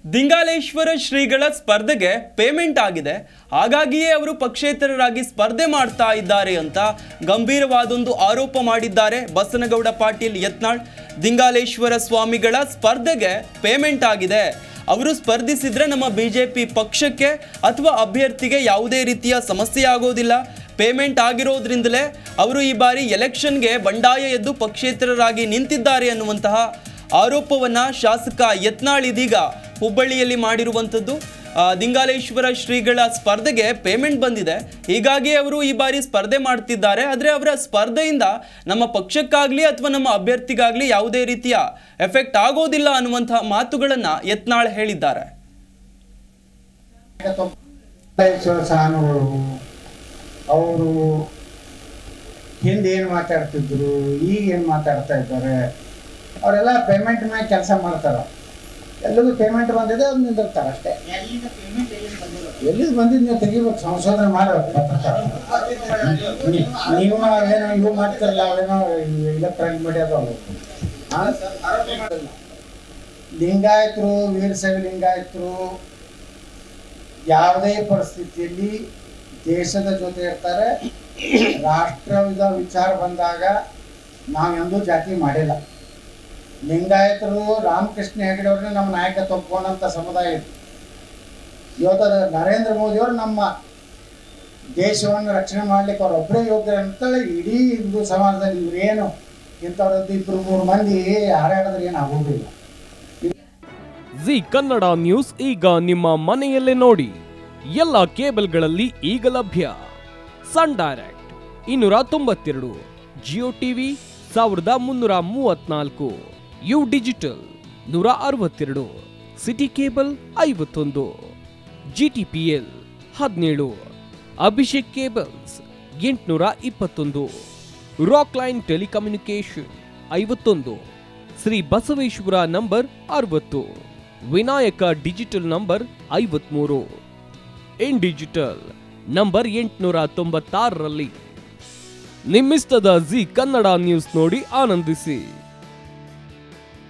ದಿಂಗಾಲೇಶ್ವರ ಶ್ರೀಗಳ ಸ್ಪರ್ಧೆಗೆ ಪೇಮೆಂಟ್ ಆಗಿದೆ ಹಾಗಾಗಿಯೇ ಅವರು ಪಕ್ಷೇತರರಾಗಿ ಸ್ಪರ್ಧೆ ಮಾಡ್ತಾ ಇದ್ದಾರೆ ಅಂತ ಗಂಭೀರವಾದೊಂದು ಆರೋಪ ಮಾಡಿದ್ದಾರೆ ಬಸನಗೌಡ ಪಾಟೀಲ್ ಯತ್ನಾಳ್ ದಿಂಗಾಲೇಶ್ವರ ಸ್ವಾಮಿಗಳ ಸ್ಪರ್ಧೆಗೆ ಪೇಮೆಂಟ್ ಆಗಿದೆ ಅವರು ಸ್ಪರ್ಧಿಸಿದ್ರೆ ನಮ್ಮ ಬಿಜೆಪಿ ಪಕ್ಷಕ್ಕೆ ಅಥವಾ ಅಭ್ಯರ್ಥಿಗೆ ಯಾವುದೇ ರೀತಿಯ ಸಮಸ್ಯೆ ಆಗೋದಿಲ್ಲ ಪೇಮೆಂಟ್ ಆಗಿರೋದ್ರಿಂದಲೇ ಅವರು ಈ ಬಾರಿ ಎಲೆಕ್ಷನ್ಗೆ ಬಂಡಾಯ ಎದ್ದು ಪಕ್ಷೇತರರಾಗಿ ನಿಂತಿದ್ದಾರೆ ಅನ್ನುವಂತಹ ಆರೋಪವನ್ನ ಶಾಸಕ ಯತ್ನಾಳ್ ಇದೀಗ ಹುಬ್ಬಳ್ಳಿಯಲ್ಲಿ ಮಾಡಿರುವಂಥದ್ದು ಆ, ದಿಂಗಾಲೇಶ್ವರ ಶ್ರೀಗಳ ಸ್ಪರ್ಧೆಗೆ ಪೇಮೆಂಟ್ ಬಂದಿದೆ ಹೀಗಾಗಿ ಅವರು ಈ ಬಾರಿ ಸ್ಪರ್ಧೆ ಮಾಡ್ತಿದ್ದಾರೆ ಆದರೆ ಅವರ ಸ್ಪರ್ಧೆಯಿಂದ ನಮ್ಮ ಪಕ್ಷಕ್ಕಾಗ್ಲಿ ಅಥವಾ ನಮ್ಮ ಅಭ್ಯರ್ಥಿಗಾಗ್ಲಿ ಯಾವುದೇ ರೀತಿಯ ಎಫೆಕ್ಟ್ ಆಗೋದಿಲ್ಲ ಅನ್ನುವಂತಹ ಮಾತುಗಳನ್ನ ಯತ್ನಾಳ್ ಹೇಳಿದ್ದಾರೆ ಲಿಂಗಾಯತ ಸಾನುಗಳು ಅವರು ಹಿಂದೆ ಏನು ಮಾತಾಡ್ತಿದ್ರು ಈಗ ಏನು ಮಾತಾಡ್ತಾ ಇದ್ದಾರೆ ಅವರೆಲ್ಲ ಪೇಮೆಂಟ್ ಮ್ಯಾಗ ಕೆಲಸ ಮಾಡ್ತಾರ ಎಲ್ಲರಿಗೂ ಪೇಮೆಂಟ್ ಬಂದಿದೆ ಅದು ನಿಂದಿರ್ತಾರೆ ಅಷ್ಟೇ ಎಲ್ಲಿಂದ ಬಂದಿದ್ದು ನೀವು ತೆಗಿಬೇಕು ಸಂಶೋಧನೆ ಮಾಡಬೇಕು ನೀವು ಏನೋ ಇವು ಮಾಡ್ತಿರಲ್ಲ ಅವೇನೋ ಇಲೆಕ್ಟ್ರಾನಿಕ್ ಮೀಡಿಯಾದವರು ಲಿಂಗಾಯತರು ವೀರಶೈವ ಲಿಂಗಾಯತರು ಯಾವುದೇ ಪರಿಸ್ಥಿತಿಯಲ್ಲಿ ದೇಶದ ಜೊತೆ ಇರ್ತಾರೆ ರಾಷ್ಟ್ರದ ವಿಚಾರ ಬಂದಾಗ ನಾವು ಎಂದೂ ಜಾತಿ ಮಾಡಿಲ್ಲ ಲಿಂಗಾಯತರು ರಾಮಕೃಷ್ಣ ಹೆಗಡೆ ಅವ್ರನ್ನ ನಮ್ಮ ನಾಯಕತ್ವ ಒಪ್ಕೊಂಡಂಥ ಸಮುದಾಯ ಇದು ಇವತ್ತು ನರೇಂದ್ರ ಮೋದಿಯವರು ನಮ್ಮ ದೇಶವನ್ನು ರಕ್ಷಣೆ ಮಾಡ್ಲಿಕ್ಕೆ ಅವ್ರು ಒಬ್ಬರೇ ಯೋಗ್ಯ ಅಂತೇಳಿ ಇಡೀ ಹಿಂದೂ ಸಮಾಜದಲ್ಲಿ ಇವರೇನು ಇಂಥವ್ರದ್ದು ಇಬ್ಬರು ಮೂರು ಮಂದಿ ಹಾರಾಡಿದ್ರೆ ಏನು ಆಗೋದಿಲ್ಲ ಜಿ ಕನ್ನಡ ನ್ಯೂಸ್ ಈಗ ನಿಮ್ಮ ಮನೆಯಲ್ಲೇ ನೋಡಿ ಎಲ್ಲ ಕೇಬಲ್ಗಳಲ್ಲಿ ಈಗ ಲಭ್ಯ ಸನ್ ಡೈರೆಕ್ಟ್ ಇನ್ನೂರ ತೊಂಬತ್ತೆರಡು ಜಿಯೋ ಟಿವಿ ಸಾವಿರದ ಮುನ್ನೂರ ಮೂವತ್ನಾಲ್ಕು ಯು ಡಿಜಿಟಲ್ ನೂರ ಅರವತ್ತೆರಡು ಸಿಟಿ ಕೇಬಲ್ ಐವತ್ತೊಂದು ಜಿಟಿಪಿಎಲ್ ಹದಿನೇಳು ಅಭಿಷೇಕ್ ಕೇಬಲ್ಸ್ ಎಂಟುನೂರ ಇಪ್ಪತ್ತೊಂದು ರಾಕ್ ಲೈನ್ ಟೆಲಿಕಮ್ಯುನಿಕೇಶನ್ ಐವತ್ತೊಂದು ಶ್ರೀ ಬಸವೇಶ್ವರ ನಂಬರ್ ಅರವತ್ತು ವಿನಾಯಕ ಡಿಜಿಟಲ್ ನಂಬರ್ ಐವತ್ಮೂರು ಇನ್ ಡಿಜಿಟಲ್ ನಂಬರ್ ಎಂಟುನೂರ ತೊಂಬತ್ತಾರರಲ್ಲಿ ನಿಮ್ಮಿಸ್ತದ ಜಿ ಕನ್ನಡ ನ್ಯೂಸ್ ನೋಡಿ ಆನಂದಿಸಿ